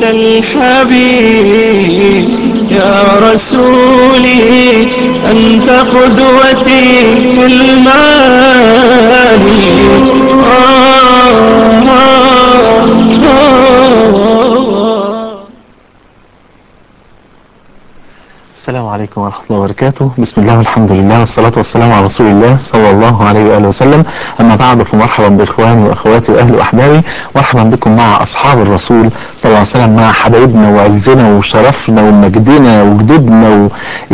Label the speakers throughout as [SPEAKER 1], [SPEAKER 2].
[SPEAKER 1] الحبيب يا رسولي أنت قدوتي في المال آه آه آه
[SPEAKER 2] السلام عليكم ورحمة الله وبركاته بسم الله والحمد لله والصلاة والسلام على رسول الله صلى الله عليه وآله وسلم أما بعد فمرحبا بإخواني وأخواتي وأهلي وأحبابي مرحبا بكم مع أصحاب الرسول صلى الله عليه وسلم مع حبايبنا وعزنا وشرفنا ومجدنا وجدودنا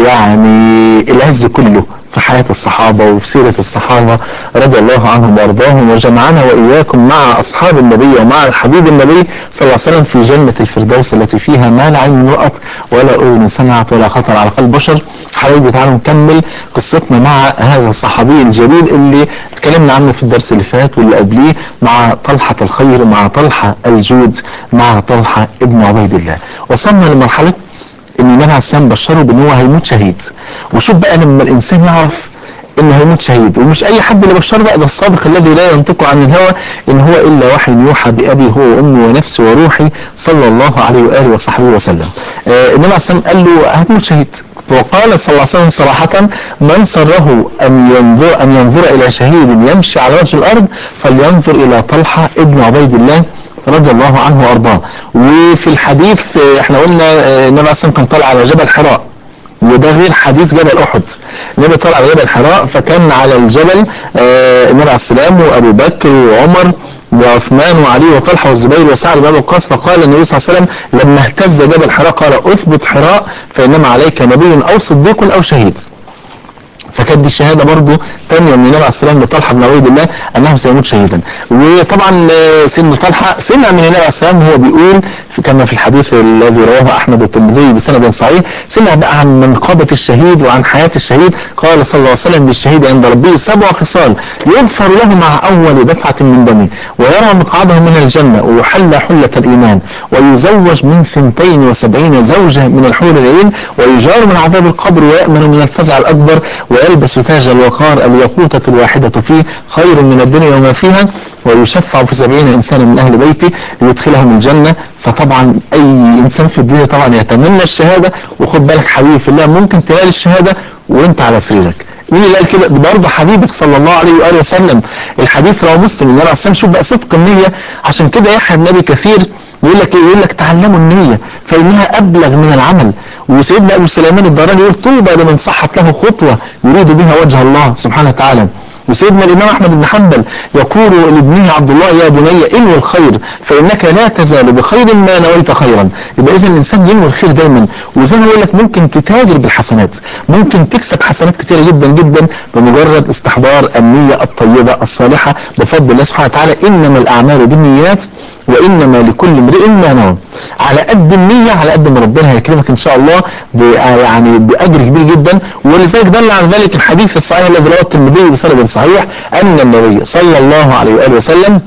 [SPEAKER 2] ويعني العز كله في حياة الصحابة وفي سيرة الصحابة رضي الله عنهم وارضاهم وجمعنا وإياكم مع أصحاب النبي ومع الحبيب النبي صلى الله عليه وسلم في جنة الفردوس التي فيها ما لا عين رأت ولا أذن سمعت ولا خطر على قلب بشر حبايبي تعالوا نكمل قصتنا مع هذا الصحابي الجليل اللي اتكلمنا عنه في الدرس اللي فات واللي قبليه مع طلحة الخير مع طلحة الجود مع طلحة ابن عبيد الله وصلنا لمرحلة ان النبي عليه السلام بشره بان هو هيموت شهيد وشوف بقى لما الانسان يعرف انه هيموت شهيد ومش اي حد اللي بشره بقى ده الصادق الذي لا ينطق عن الهوى ان هو الا وحي يوحى بابي هو وامي ونفسي وروحي صلى الله عليه واله وصحبه وسلم. آه النبي عليه السلام قال له هتموت شهيد وقال صلى الله عليه وسلم صراحة من سره أن ينظر أن ينظر إلى شهيد يمشي على وجه الأرض فلينظر إلى طلحة ابن عبيد الله رضي الله عنه وارضاه وفي الحديث آه، احنا قلنا آه، النبي عليه الصلاه والسلام كان طالع على جبل حراء وده غير حديث جبل احد النبي طلع على جبل حراء فكان على الجبل آه، النبي عليه السلام وابو بكر وعمر وعثمان وعلي وطلحه والزبير وسعد بن ابي وقاص فقال النبي صلى الله عليه وسلم لما اهتز جبل حراء قال اثبت حراء فانما عليك نبي او صديق او شهيد فكانت دي الشهاده برضو تانية من النبي عليه السلام لطلحه بن عبيد الله انه سيموت شهيدا وطبعا آه، سيدنا طلحه سمع من النبي عليه السلام وهو بيقول في- كما في الحديث الذي رواه احمد والترمذي بسند صحيح سمع بقى عن منقبه الشهيد وعن حياه الشهيد قال صلى الله عليه وسلم للشهيد عند ربه سبع خصال يغفر له مع اول دفعه من دمه ويرى مقعده من الجنه ويحلى حله الايمان ويزوج من ثنتين وسبعين زوجه من الحور العين ويجار من عذاب القبر ويأمن من الفزع الأكبر ويلبس تاج الوقار الياقوتة الواحدة فيه خير من الدنيا وما فيها ويشفع في سبعين إنسانا من أهل بيتي ليدخلهم الجنة فطبعا أي إنسان في الدنيا طبعا يتمنى الشهادة وخد بالك حبيبي في الله ممكن تنال الشهادة وأنت على سريرك مين اللي قال كده؟ ده برضه حبيبك صلى الله عليه واله وسلم الحديث رواه مسلم النبي عليه الصلاه والسلام شوف بقى صدق النيه عشان كده يحيى النبي كثير يقول لك ايه؟ يقول لك تعلموا النية فإنها أبلغ من العمل وسيدنا أبو سليمان الدراني يقول طوبى لمن صحت له خطوة يريد بها وجه الله سبحانه وتعالى وسيدنا الإمام أحمد بن حنبل يقول لابنه عبد الله يا بني انوي الخير فإنك لا تزال بخير ما نويت خيرا يبقى إذا الإنسان ينوي الخير دايما وزي ما بقول لك ممكن تتاجر بالحسنات ممكن تكسب حسنات كتيرة جدا جدا بمجرد استحضار النية الطيبة الصالحة بفضل الله سبحانه وتعالى إنما الأعمال بالنيات وانما لكل امرئ ما نوى على قد النيه على قد ما ربنا هيكرمك ان شاء الله ب- يعني باجر كبير جدا ولذلك دل على ذلك الحديث الصحيح الذي رواه الترمذي بسند صحيح ان النبي صلى الله عليه واله وسلم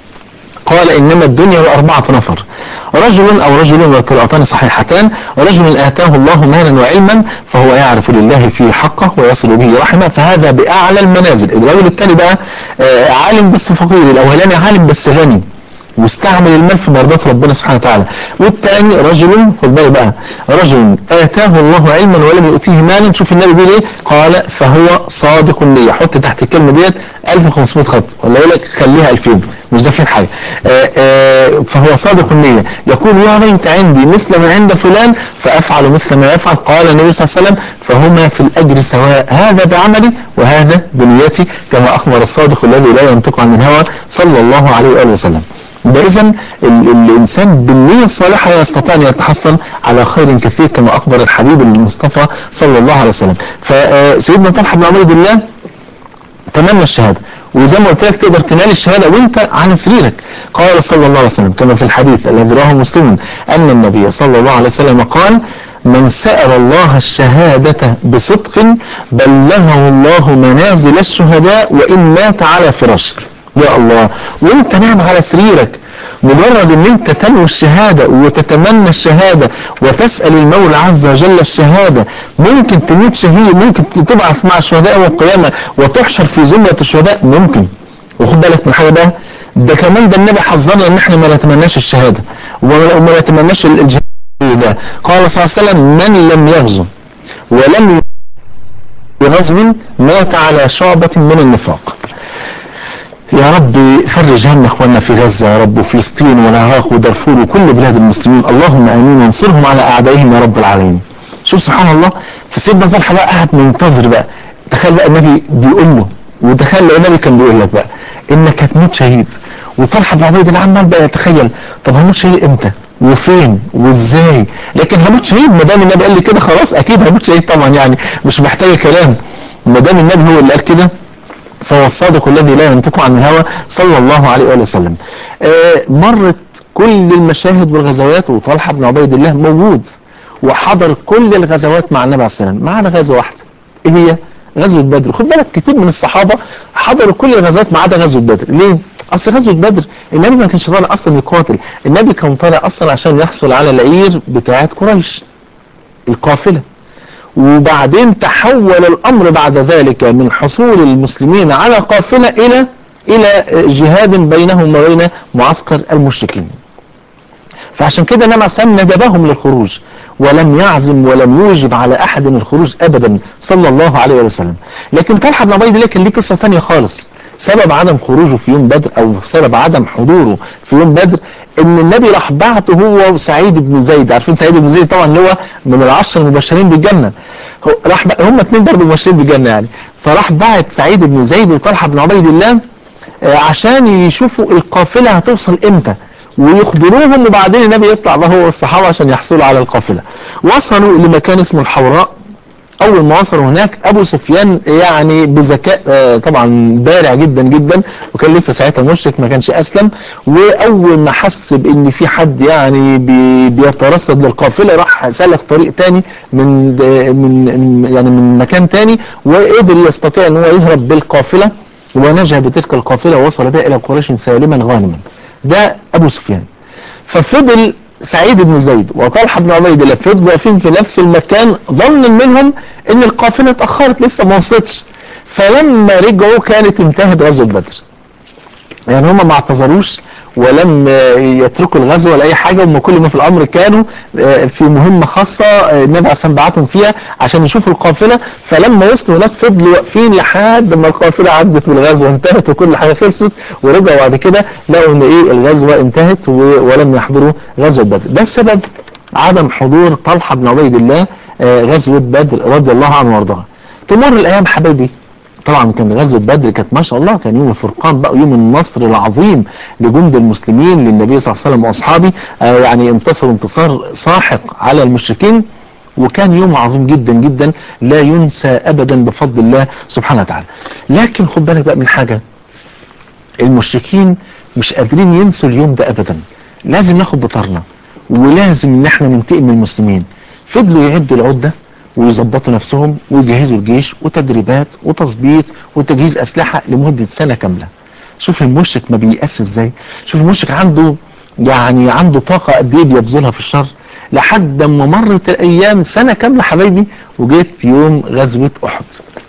[SPEAKER 2] قال انما الدنيا لاربعه نفر رجل او رجل وقراءتان صحيحتان رجل اتاه الله مالا وعلما فهو يعرف لله في حقه ويصل به رحمه فهذا باعلى المنازل الرجل الثاني بقى آه، عالم بس فقير الاولاني عالم بس غني واستعمل المال في مرضات ربنا سبحانه وتعالى والثاني رجل خد بالك بقى رجل اتاه الله علما ولم يؤتيه مالا شوف النبي بيقول ايه قال فهو صادق النيه حط تحت الكلمه ديت 1500 خط ولا يقول لك خليها 2000 مش دافعين حاجه آآ آآ فهو صادق النيه يقول يا ليت عندي مثل ما عند فلان فافعل مثل ما يفعل قال النبي صلى الله عليه وسلم فهما في الاجر سواء هذا بعملي وهذا بنيتي كما اخبر الصادق الذي لا ينطق عن الهوى صلى الله عليه واله وسلم يبقى اذا الانسان بالنيه الصالحه يستطيع ان يتحصل على خير كثير كما اخبر الحبيب المصطفى صلى الله عليه وسلم فسيدنا طلحه بن عبيد الله تمنى الشهاده وزي ما قلت لك تقدر تنال الشهاده وانت على سريرك قال صلى الله عليه وسلم كما في الحديث الذي رواه مسلم ان النبي صلى الله عليه وسلم قال من سأل الله الشهادة بصدق بلغه الله منازل الشهداء وإن مات على فراشه يا الله وانت نام على سريرك مجرد ان انت تنوي الشهادة وتتمنى الشهادة وتسأل المولى عز وجل الشهادة ممكن تموت شهيد ممكن تبعث مع الشهداء يوم القيامة وتحشر في زمرة الشهداء ممكن وخد بالك من حاجة بقى ده كمان ده النبي حذرنا ان احنا ما نتمناش الشهادة وما يتمناش الجهاد ده قال صلى الله عليه وسلم من لم يغزو ولم بغزو مات على شعبة من النفاق يا رب فرج هم اخواننا في غزة يا رب وفلسطين والعراق ودارفور وكل بلاد المسلمين اللهم امين وانصرهم على اعدائهم يا رب العالمين شوف سبحان الله فسيدنا طلحه بقى قاعد منتظر بقى تخيل بقى النبي بيقول له وتخيل لو النبي كان بيقول لك بقى انك هتموت شهيد وطلحه بن عبيد الله عمال بقى يتخيل طب هموت شهيد امتى وفين وازاي لكن هموت شهيد ما دام النبي قال لي كده خلاص اكيد هموت شهيد طبعا يعني مش محتاج كلام ما دام النبي هو اللي قال كده فهو الصادق الذي لا ينطق عن الهوى صلى الله عليه وآله وسلم آه مرت كل المشاهد والغزوات وطلحة بن عبيد الله موجود وحضر كل الغزوات مع النبي عليه السلام ما عدا غزوة واحدة ايه هي غزوة بدر خد بالك كتير من الصحابة حضروا كل الغزوات ما عدا غزوة بدر ليه اصل غزوة بدر النبي ما كانش طالع اصلا يقاتل النبي كان طالع اصلا عشان يحصل على العير بتاعت قريش القافلة وبعدين تحول الامر بعد ذلك من حصول المسلمين على قافلة الى الى جهاد بينهم وبين معسكر المشركين فعشان كده النبي عليه ندبهم للخروج ولم يعزم ولم يوجب على احد الخروج ابدا صلى الله عليه وسلم لكن طلحه بن عبيد الله كان ليه قصه ثانيه خالص سبب عدم خروجه في يوم بدر او سبب عدم حضوره في يوم بدر ان النبي راح بعته هو وسعيد بن زيد عارفين سعيد بن زيد طبعا اللي هو من العشر المبشرين بالجنه هو راح هم اثنين برضه مبشرين بالجنه يعني فراح بعت سعيد بن زيد وطلحه بن عبيد الله عشان يشوفوا القافله هتوصل امتى ويخبروهم وبعدين النبي يطلع بقى هو والصحابه عشان يحصلوا على القافله وصلوا لمكان اسمه الحوراء اول ما وصلوا هناك ابو سفيان يعني بذكاء طبعا بارع جدا جدا وكان لسه ساعتها مشرك ما كانش اسلم واول ما حس بان في حد يعني بي بيترصد للقافله راح سلك طريق تاني من من يعني من مكان تاني وقدر يستطيع ان هو يهرب بالقافله ونجا بتلك القافله ووصل بها الى قريش سالما غانما ده ابو سفيان ففضل سعيد بن زيد وطلحه بن عبيد الله فضلوا واقفين في نفس المكان ظنا منهم ان القافله اتاخرت لسه ما وصلتش فلما رجعوا كانت انتهت غزوه بدر يعني هم ما اعتذروش ولم يتركوا الغزو ولا اي حاجه هم كل ما في الامر كانوا في مهمه خاصه النبي عليه بعتهم فيها عشان يشوفوا القافله فلما وصلوا هناك فضلوا واقفين لحد ما القافله عدت والغزوه انتهت وكل حاجه خلصت ورجعوا بعد كده لقوا ان ايه الغزوه انتهت ولم يحضروا غزوه بدر ده السبب عدم حضور طلحه بن عبيد الله غزوه بدر رضي الله عنه وارضاه تمر الايام حبايبي طبعا كان غزوة بدر كانت ما شاء الله كان يوم الفرقان بقى يوم النصر العظيم لجند المسلمين للنبي صلى الله عليه وسلم واصحابه آه يعني انتصروا انتصار ساحق على المشركين وكان يوم عظيم جدا جدا لا ينسى ابدا بفضل الله سبحانه وتعالى لكن خد بالك بقى من حاجة المشركين مش قادرين ينسوا اليوم ده ابدا لازم ناخد بطارنا ولازم ان احنا ننتقم من المسلمين فضلوا يعدوا العده ويظبطوا نفسهم ويجهزوا الجيش وتدريبات وتظبيط وتجهيز اسلحه لمده سنه كامله. شوف المشرك ما بيأس ازاي؟ شوف المشرك عنده يعني عنده طاقه قد ايه بيبذلها في الشر لحد ما مرت الايام سنه كامله حبايبي وجيت يوم غزوه احد.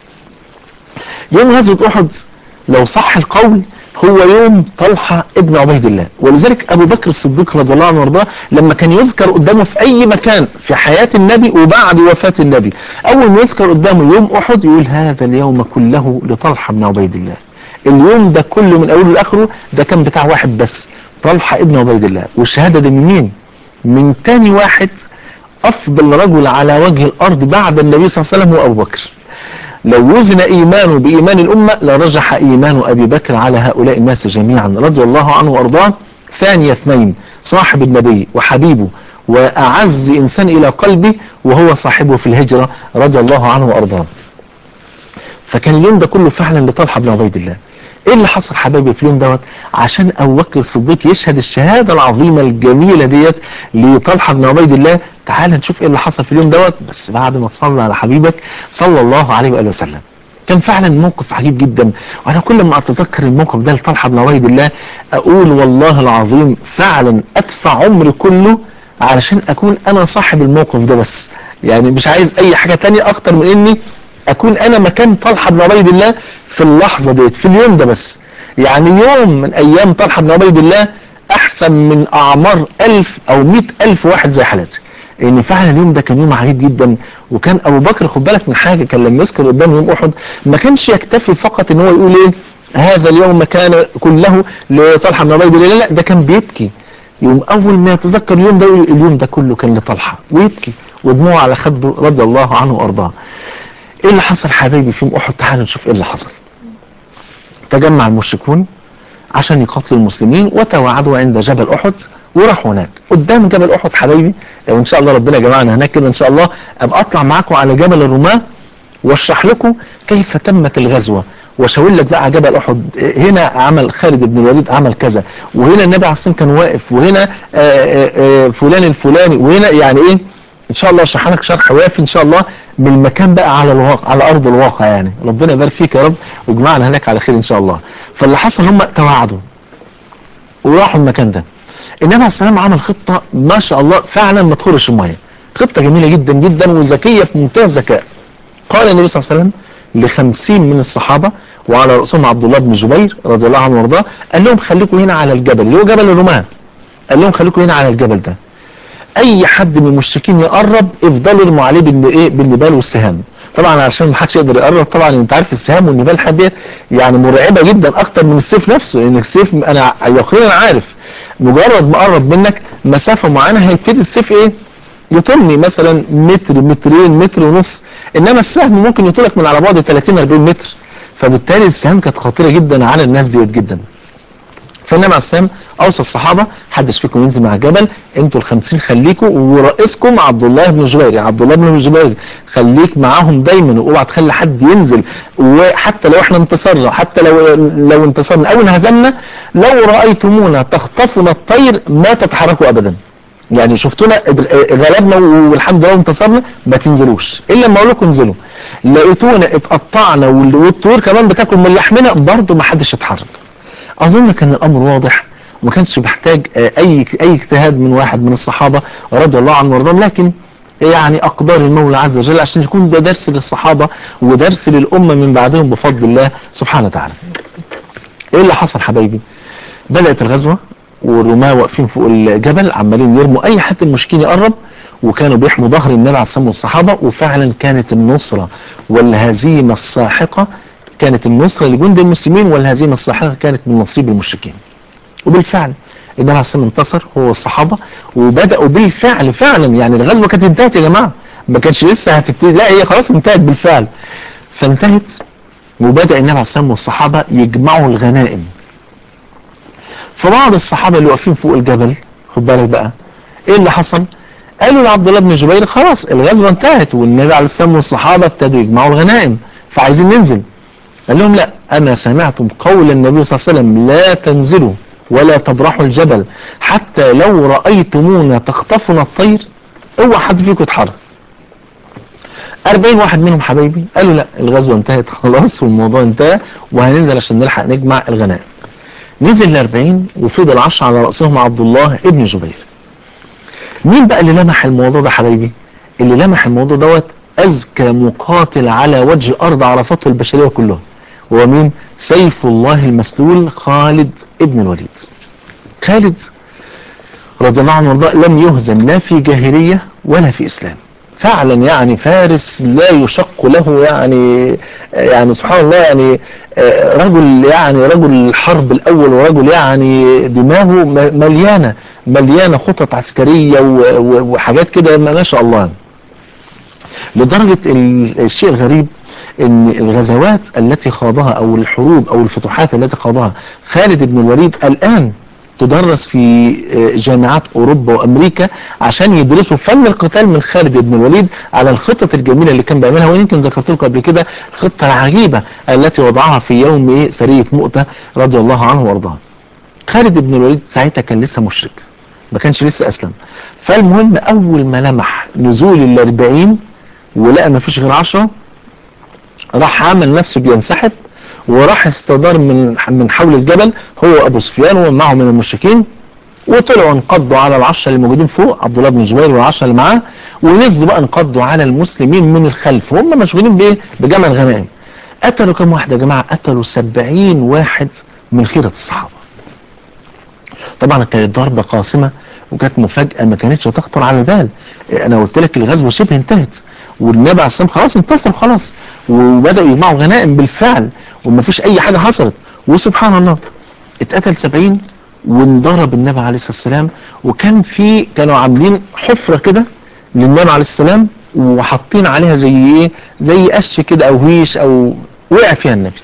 [SPEAKER 2] يوم غزوه احد لو صح القول هو يوم طلحة ابن عبيد الله ولذلك أبو بكر الصديق رضي الله عنه وارضاه لما كان يذكر قدامه في أي مكان في حياة النبي وبعد وفاة النبي أول ما يذكر قدامه يوم أحد يقول هذا اليوم كله لطلحة بن عبيد الله اليوم ده كله من أوله لآخره ده كان بتاع واحد بس طلحة ابن عبيد الله والشهادة دي من مين؟ من تاني واحد أفضل رجل على وجه الأرض بعد النبي صلى الله عليه وسلم هو أبو بكر لو وزن إيمانه بإيمان الأمة لرجح إيمان أبي بكر على هؤلاء الناس جميعا رضي الله عنه وأرضاه ثاني اثنين صاحب النبي وحبيبه وأعز إنسان إلى قلبه وهو صاحبه في الهجرة رضي الله عنه وأرضاه فكان اليوم ده كله فعلا لطلحة بن عبيد الله ايه اللي حصل حبايبي في اليوم دوت عشان ابو بكر الصديق يشهد الشهاده العظيمه الجميله ديت لطلحه بن عبيد الله تعال نشوف ايه اللي حصل في اليوم دوت بس بعد ما تصلي على حبيبك صلى الله عليه واله وسلم كان فعلا موقف عجيب جدا وانا كل ما اتذكر الموقف ده لطلحه بن عبيد الله اقول والله العظيم فعلا ادفع عمري كله علشان اكون انا صاحب الموقف ده بس يعني مش عايز اي حاجه تانية اكتر من اني اكون انا مكان طلحه بن عبيد الله في اللحظه ديت في اليوم ده بس يعني يوم من ايام طلحه بن عبيد الله احسن من اعمار الف او مئة الف واحد زي حالاتي ان فعلا اليوم ده كان يوم عجيب جدا وكان ابو بكر خد بالك من حاجه كان لما يذكر قدام يوم احد ما كانش يكتفي فقط ان هو يقول ايه هذا اليوم كان كله لطلحه بن عبيد الله لا ده كان بيبكي يوم اول ما يتذكر اليوم ده يقول اليوم ده كله كان لطلحه ويبكي ودموعه على خده رضي الله عنه وارضاه ايه اللي حصل حبايبي في يوم احد تعالوا نشوف ايه اللي حصل تجمع المشركون عشان يقاتلوا المسلمين وتواعدوا عند جبل احد وراحوا هناك قدام جبل احد حبايبي وان شاء الله ربنا جمعنا هناك كده ان شاء الله ابقى اطلع معاكم على جبل الرماه واشرح لكم كيف تمت الغزوه واشاور لك بقى جبل احد هنا عمل خالد بن الوليد عمل كذا وهنا النبي عليه الصلاه والسلام كان واقف وهنا آآ آآ فلان الفلاني وهنا يعني ايه ان شاء الله اشرح لك شرح وافي ان شاء الله من المكان بقى على الواقع على ارض الواقع يعني ربنا يبارك فيك يا رب ويجمعنا هناك على خير ان شاء الله فاللي حصل هم توعدوا وراحوا المكان ده النبي عليه السلام عمل خطه ما شاء الله فعلا ما تخرش الميه خطه جميله جدا جدا وذكيه في منتهى الذكاء قال النبي صلى الله عليه وسلم لخمسين من الصحابة وعلى رأسهم عبد الله بن جبير رضي الله عنه وارضاه قال لهم خليكم هنا على الجبل اللي هو جبل الرماة قال لهم خليكم هنا على الجبل ده اي حد من المشركين يقرب افضلوا ارموا عليه بايه بالنبال والسهام طبعا عشان ما حدش يقدر يقرب طبعا انت عارف السهام والنبال حد يعني مرعبه جدا اكتر من السيف نفسه لان السيف انا يقينا عارف مجرد ما قرب منك مسافه معينه هيبتدي السيف ايه يطولني مثلا متر مترين متر ونص انما السهم ممكن يطولك من على بعد 30 40 متر فبالتالي السهام كانت خطيره جدا على الناس ديت جدا فالنبي عليه السلام اوصى الصحابه حدش فيكم ينزل مع الجبل انتوا ال50 خليكم ورئيسكم عبد الله بن جبير يا عبد الله بن جبير خليك معاهم دايما واوعى تخلي حد ينزل وحتى لو احنا انتصرنا حتى لو لو انتصرنا او انهزمنا لو رايتمونا تخطفنا الطير ما تتحركوا ابدا يعني شفتونا غلبنا والحمد لله انتصرنا ما تنزلوش الا لما اقول لكم انزلوا لقيتونا اتقطعنا والطيور كمان بتاكل من لحمنا برضه ما حدش اتحرك اظن كان الامر واضح وما كانش محتاج اي اي اجتهاد من واحد من الصحابه رضي الله عنهم وارضاهم لكن يعني اقدار المولى عز وجل عشان يكون ده درس للصحابه ودرس للامه من بعدهم بفضل الله سبحانه وتعالى. ايه اللي حصل حبايبي؟ بدات الغزوه والرماة واقفين فوق الجبل عمالين يرموا اي حد المشركين يقرب وكانوا بيحموا ظهر النبي عليه الصلاه والصحابه وفعلا كانت النصره والهزيمه الساحقه كانت النصره لجند المسلمين والهزيمه الساحقه كانت من نصيب المشركين. وبالفعل النبي عليه الصلاه انتصر هو والصحابه وبداوا بالفعل فعلا يعني الغزوه كانت انتهت يا جماعه ما كانتش لسه هتبتدي لا هي خلاص انتهت بالفعل فانتهت وبدا النبي عليه الصلاه والصحابه يجمعوا الغنائم فبعض الصحابة اللي واقفين فوق الجبل خد بالك بقى ايه اللي حصل قالوا لعبد الله بن جبير خلاص الغزوة انتهت والنبي عليه السلام والصحابة ابتدوا يجمعوا الغنائم فعايزين ننزل قال لهم لا انا سمعتم قول النبي صلى الله عليه وسلم لا تنزلوا ولا تبرحوا الجبل حتى لو رأيتمونا تخطفنا الطير اوعى حد فيكم يتحرك 40 واحد منهم حبايبي قالوا لا الغزوة انتهت خلاص والموضوع انتهى وهننزل عشان نلحق نجمع الغنائم نزل ل 40 وفضل 10 على رأسهم عبد الله ابن جبير مين بقى اللي لمح الموضوع ده حبايبي اللي لمح الموضوع دوت أذكى مقاتل على وجه الأرض عرفته البشرية كلها وهو مين سيف الله المسلول خالد ابن الوليد خالد رضي الله عنه وارضاه لم يهزم لا في جاهلية ولا في إسلام فعلا يعني فارس لا يشق له يعني يعني سبحان الله يعني رجل يعني رجل الحرب الاول ورجل يعني دماغه مليانه مليانه خطط عسكريه وحاجات كده ما شاء الله لدرجه الشيء الغريب ان الغزوات التي خاضها او الحروب او الفتوحات التي خاضها خالد بن الوليد الان تدرس في جامعات اوروبا وامريكا عشان يدرسوا فن القتال من خالد بن الوليد على الخطط الجميله اللي كان بيعملها ويمكن ذكرت لكم قبل كده الخطه العجيبه التي وضعها في يوم ايه سريه مؤته رضي الله عنه وارضاه. خالد بن الوليد ساعتها كان لسه مشرك ما كانش لسه اسلم فالمهم اول ما لمح نزول الاربعين ولقى ما فيش غير عشرة راح عمل نفسه بينسحب وراح استدار من من حول الجبل هو ابو سفيان ومعه من المشركين وطلعوا انقضوا على العشرة اللي موجودين فوق عبد الله بن جبير والعشرة اللي معاه ونزلوا بقى انقضوا على المسلمين من الخلف وهم مشغولين بايه؟ بجمع الغنائم. قتلوا كم واحد يا جماعه؟ قتلوا 70 واحد من خيرة الصحابه. طبعا كانت ضربة قاسمة وكانت مفاجأة ما كانتش تخطر على البال انا قلت لك الغزوة شبه انتهت والنبي عليه السلام خلاص انتصر خلاص وبدأوا يجمعوا غنائم بالفعل وما فيش اي حاجة حصلت وسبحان الله اتقتل سبعين وانضرب النبي عليه الصلاة والسلام وكان في كانوا عاملين حفرة كده للنبي عليه السلام وحاطين عليها زي ايه زي قش كده او هيش او وقع فيها النبي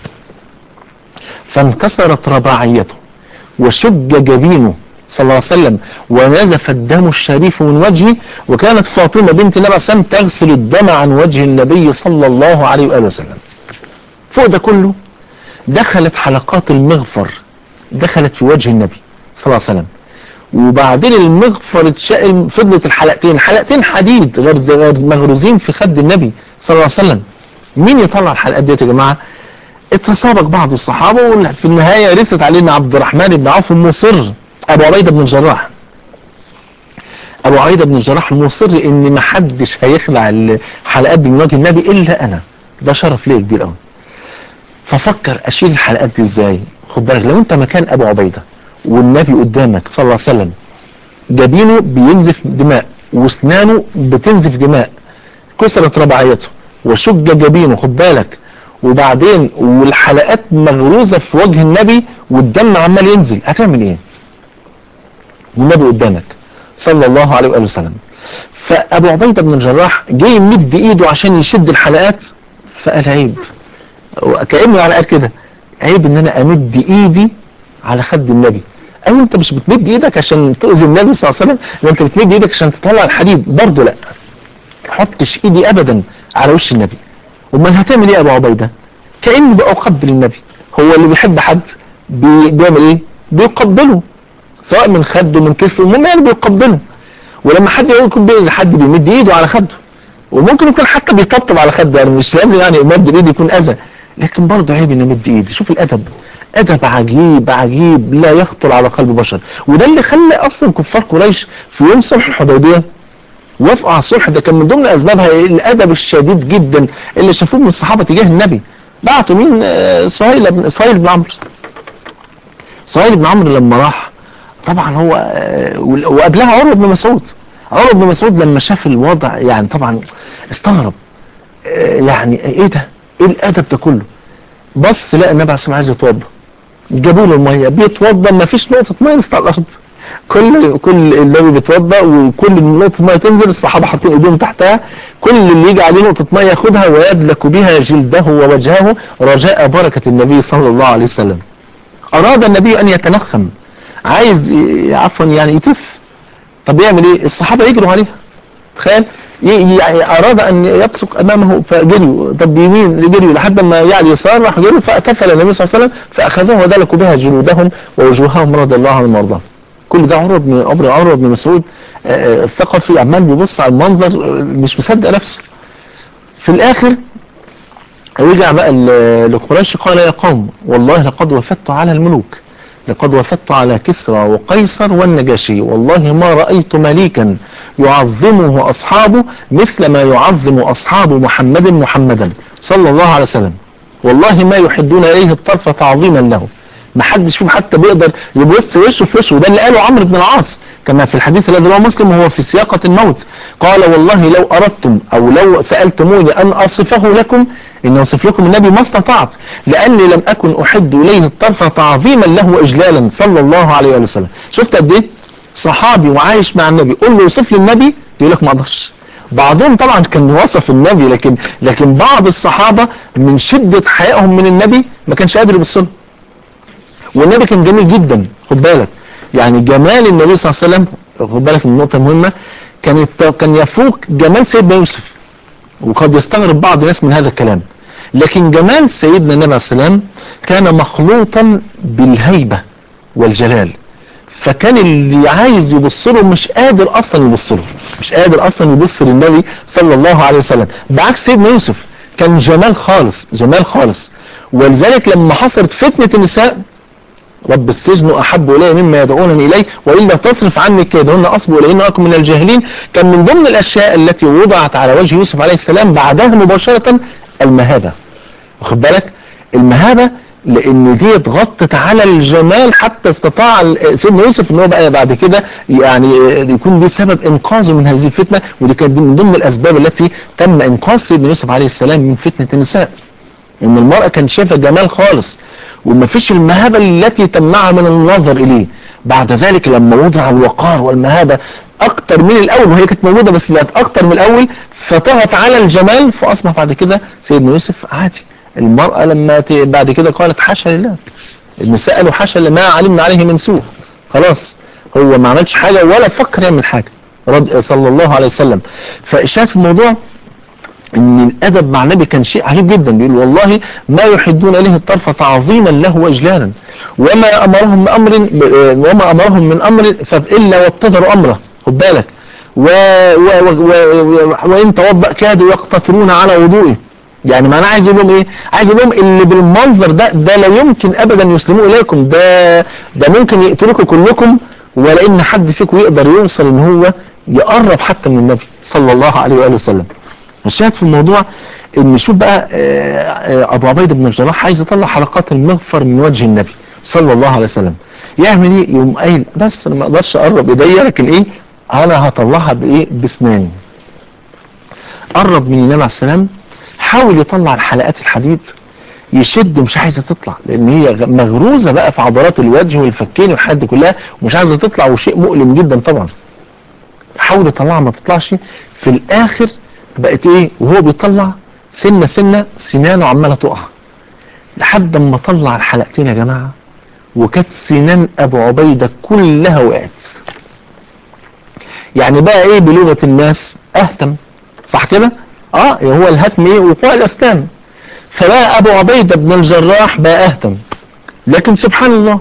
[SPEAKER 2] فانكسرت رباعيته وشج جبينه صلى الله عليه وسلم ونزف الدم الشريف من وجهه وكانت فاطمة بنت النبي عليه السلام تغسل الدم عن وجه النبي صلى الله عليه وآله وسلم فوق ده كله دخلت حلقات المغفر دخلت في وجه النبي صلى الله عليه وسلم وبعدين المغفر اتشقل فضلت الحلقتين حلقتين حديد غير مغروزين في خد النبي صلى الله عليه وسلم مين يطلع الحلقات ديت يا جماعه اتسابق بعض الصحابه وفي النهايه رست علينا عبد الرحمن بن عوف مصر ابو عبيده بن الجراح ابو عبيده بن الجراح مصر ان ما حدش هيخلع الحلقات دي من وجه النبي الا انا ده شرف ليا كبير قوي ففكر اشيل الحلقات دي ازاي خد بالك لو انت مكان ابو عبيده والنبي قدامك صلى الله عليه وسلم جبينه بينزف دماء واسنانه بتنزف دماء كسرت رباعيته وشج جبينه خد بالك وبعدين والحلقات مغروزه في وجه النبي والدم عمال ينزل هتعمل ايه؟ والنبي قدامك صلى الله عليه واله وسلم فابو عبيده بن الجراح جه يمد ايده عشان يشد الحلقات فقال عيب كانه يعني قال كده عيب ان انا امد ايدي على خد النبي ايوه انت مش بتمد ايدك عشان تؤذي النبي صلى الله عليه وسلم ده انت بتمد ايدك عشان تطلع الحديد برضه لا ما حطش ايدي ابدا على وش النبي امال هتعمل ايه يا ابو عبيده كاني بقبل النبي هو اللي بيحب حد بي بيعمل ايه بيقبله سواء من خده من كتفه المهم يعني بيقبله ولما حد يكون بيأذي حد بيمد ايده على خده وممكن يكون حتى بيطبطب على خده يعني مش لازم يعني مد الايد يكون اذى لكن برضه عيب اني امد ايدي شوف الادب ادب عجيب عجيب لا يخطر على قلب بشر وده اللي خلى اصلا كفار قريش في يوم صلح الحديبيه وافقوا على الصلح ده كان من ضمن اسبابها الادب الشديد جدا اللي شافوه من الصحابه تجاه النبي بعتوا مين آه سهيل بن سهيل بن عمرو سهيل بن عمرو لما راح طبعا هو آه وقبلها عروه بن مسعود عروه بن مسعود لما شاف الوضع يعني طبعا استغرب آه يعني ايه ده ايه الادب ده كله بص لقى النبي عليه الصلاه عايز يتوضا جابوا له الميه بيتوضا ما فيش نقطه ميه نزلت على الارض كل كل النبي بيتوضا وكل نقطه ميه تنزل الصحابه حاطين ايديهم تحتها كل اللي يجي عليه نقطه ميه ياخدها ويدلك بها جلده ووجهه رجاء بركه النبي صلى الله عليه وسلم اراد النبي ان يتنخم عايز عفوا يعني يتف طب يعمل ايه الصحابه يجروا عليها تخيل اراد ان يبصق امامه فجريوا طب يمين جريوا لحد ما يعني يسار راح جريوا فاتفل النبي صلى الله عليه وسلم فاخذوه ودلكوا بها جلودهم ووجوههم رضي الله عنهم وارضاهم كل ده عمر بن عمر عمر بن مسعود الثقفي عمال بيبص على المنظر مش مصدق نفسه في الاخر رجع بقى لقريش قال يا قوم والله لقد وفدت على الملوك لقد وفدت على كسرى وقيصر والنجاشي والله ما رأيت مليكا يعظمه أصحابه مثل ما يعظم أصحاب محمد محمدا صلى الله عليه وسلم والله ما يحدون إليه الطرف تعظيما له ما حدش فيهم حتى بيقدر يبص وشه في وشه وده اللي قاله عمرو بن العاص كما في الحديث الذي رواه مسلم وهو في سياقة الموت قال والله لو أردتم أو لو سألتموني أن أصفه لكم إن أوصف لكم النبي ما استطعت لأني لم أكن أحد إليه الطرف تعظيما له وإجلالا صلى الله عليه وسلم شفت قد إيه صحابي وعايش مع النبي قول له وصف لي النبي يقول لك ما أقدرش بعضهم طبعا كان وصف النبي لكن لكن بعض الصحابة من شدة حيائهم من النبي ما كانش قادر يبص له والنبي كان جميل جدا خد بالك يعني جمال النبي صلى الله عليه وسلم خد بالك من نقطة مهمة كان كان يفوق جمال سيدنا يوسف وقد يستغرب بعض الناس من هذا الكلام لكن جمال سيدنا النبي عليه السلام كان مخلوطا بالهيبة والجلال فكان اللي عايز يبص له مش قادر اصلا يبص له مش قادر اصلا يبص للنبي صلى الله عليه وسلم بعكس سيدنا يوسف كان جمال خالص جمال خالص ولذلك لما حصلت فتنة النساء رب السجن احب الي مما يدعونني اليه والا تصرف عني كيدهن اصب اليهن اكن من الجاهلين كان من ضمن الاشياء التي وضعت على وجه يوسف عليه السلام بعدها مباشره المهابه واخد بالك المهابه لان دي غطت على الجمال حتى استطاع ال- سيدنا يوسف ان هو بقى بعد كده يعني يكون دي سبب انقاذه من هذه الفتنه ودي كانت من ضمن الاسباب التي تم انقاذ سيدنا يوسف عليه السلام من فتنه النساء ان المرأة كانت شايفة جمال خالص وما فيش المهابة التي تمنعها من النظر اليه بعد ذلك لما وضع الوقار والمهابة اكتر من الاول وهي كانت موجودة بس بقت اكتر من الاول فطغت على الجمال فاصبح بعد كده سيدنا يوسف عادي المرأة لما ت- بعد كده قالت حاشا لله النساء قالوا حاشا لما علمنا عليه من سوء خلاص هو ما عملش حاجة ولا فكر يعمل حاجة رضي صلى الله عليه وسلم فشاف الموضوع ان الادب مع النبي كان شيء عجيب جدا بيقول والله ما يحدون اليه الطرف تعظيما له واجلالا وما امرهم من امر وما امرهم من امر الا وابتدروا امره خد بالك و و و و وان توضا كادوا يقتطرون على وضوئه يعني معناه عايز يقول لهم ايه؟ عايز يقول لهم اللي بالمنظر ده ده لا يمكن ابدا يسلموا اليكم ده ده ممكن يقتلوكم كلكم ولا ان حد فيكم يقدر يوصل ان هو يقرب حتى من النبي صلى الله عليه واله وسلم. الشاهد في الموضوع ان شوف بقى آه، آه، ابو عبيده بن الجراح عايز يطلع حلقات المغفر من وجه النبي صلى الله عليه وسلم يعمل ايه يقوم قايل بس انا ما اقدرش اقرب ايديا لكن ايه انا هطلعها بايه باسناني قرب من النبي عليه السلام حاول يطلع الحلقات الحديد يشد مش عايزه تطلع لان هي غ- مغروزه بقى في عضلات الوجه والفكين والحاجات دي كلها ومش عايزه تطلع وشيء مؤلم جدا طبعا حاول يطلعها ما تطلعش في الاخر بقت ايه وهو بيطلع سنه سنه سنانه عماله تقع لحد ما طلع الحلقتين يا جماعه وكانت سنان ابو عبيده كلها وقعت يعني بقى ايه بلغه الناس اهتم صح كده اه هو الهتم ايه وقوع الاسنان فبقى ابو عبيده بن الجراح بقى اهتم لكن سبحان الله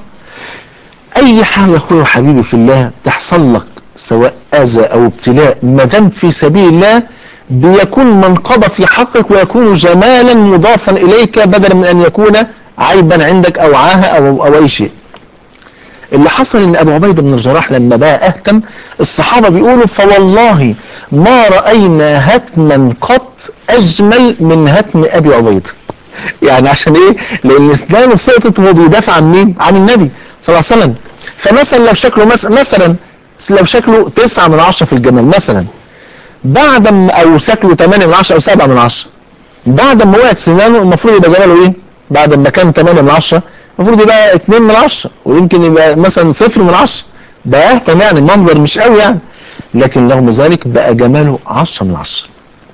[SPEAKER 2] اي حاجه اخويا وحبيبي في الله تحصل لك سواء اذى او ابتلاء ما دام في سبيل الله بيكون منقبه في حقك ويكون جمالا مضافا اليك بدلا من ان يكون عيبا عندك او عاهه او او اي شيء. اللي حصل ان ابو عبيده بن الجراح لما بقى اهتم الصحابه بيقولوا فوالله ما راينا هتما قط اجمل من هتم ابي عبيده. يعني عشان ايه؟ لان اسنانه سقطت وهو بيدافع عن مين؟ عن النبي صلى الله عليه وسلم. فمثلا لو شكله مس- مثلا لو شكله 9 من 10 في الجمال مثلا بعد ما او شكله 8 من 10 او 7 من 10 بعد ما وقعت سنانه المفروض يبقى جماله ايه؟ بعد ما كان 8 من 10 المفروض يبقى 2 من 10 ويمكن يبقى مثلا 0 من 10 بقى اهتم يعني المنظر مش قوي يعني لكن رغم ذلك بقى جماله 10 من 10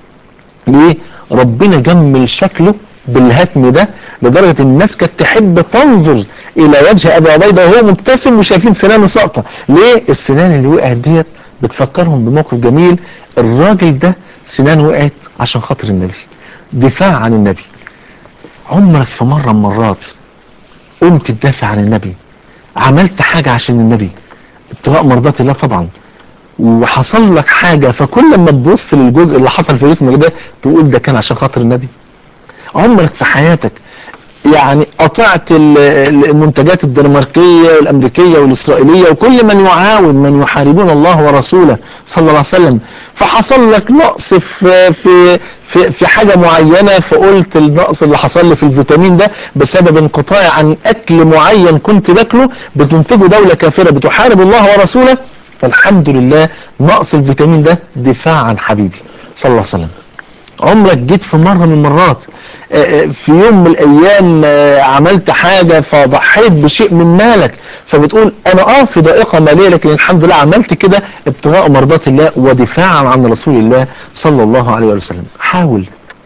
[SPEAKER 2] ليه؟ ربنا جمل شكله بالهتم ده لدرجة الناس كانت تحب تنظر إلى وجه أبي عبيدة وهو مبتسم وشايفين سنانه ساقطة ليه؟ السنان اللي وقعت ديت بتفكرهم بموقف جميل الراجل ده سنانه وقعت عشان خاطر النبي دفاع عن النبي عمرك في مرة من المرات قمت تدافع عن النبي عملت حاجة عشان النبي ابتغاء مرضات الله طبعا وحصل لك حاجة فكل ما تبص للجزء اللي حصل في جسمك ده تقول ده كان عشان خاطر النبي عمرك في حياتك يعني قطعت ال- ال- المنتجات الدنماركية والأمريكية والإسرائيلية وكل من يعاون من يحاربون الله ورسوله صلى الله عليه وسلم فحصل لك نقص في في في, في حاجة معينة فقلت النقص اللي حصل لي في الفيتامين ده بسبب انقطاعي عن أكل معين كنت باكله بتنتجه دولة كافرة بتحارب الله ورسوله فالحمد لله نقص الفيتامين ده دفاع عن حبيبي صلى الله عليه وسلم عمرك جيت في مرة من المرات آه، آه، في يوم من الأيام آه، عملت حاجة فضحيت بشيء من مالك فبتقول أنا أه في ضائقة مالية لكن الحمد لله عملت كده ابتغاء مرضات الله ودفاعا عن رسول الله صلى الله عليه وسلم حاول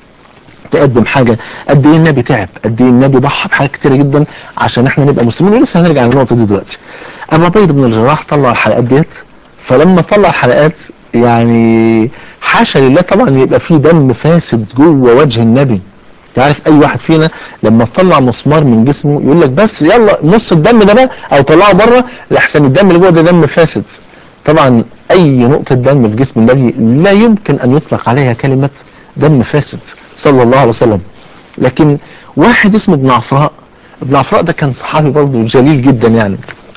[SPEAKER 2] تقدم حاجة قد ايه النبي تعب قد ايه النبي ضحى بحاجات كتيرة جدا عشان احنا نبقى مسلمين ولسه هنرجع للنقطة دي دلوقتي أبو عبيد بن الجراح طلع الحلقات ديت فلما طلع الحلقات يعني حاشا لله طبعا يبقى في دم فاسد جوه وجه النبي تعرف اي واحد فينا لما تطلع مسمار من جسمه يقول لك بس يلا نص الدم ده بقى او طلعه بره لحسن الدم اللي جوه ده دم فاسد طبعا اي نقطة دم في جسم النبي لا يمكن ان يطلق عليها كلمة دم فاسد صلى الله عليه وسلم لكن واحد اسمه ابن عفراء ابن عفراء ده كان صحابي برضه جليل جدا يعني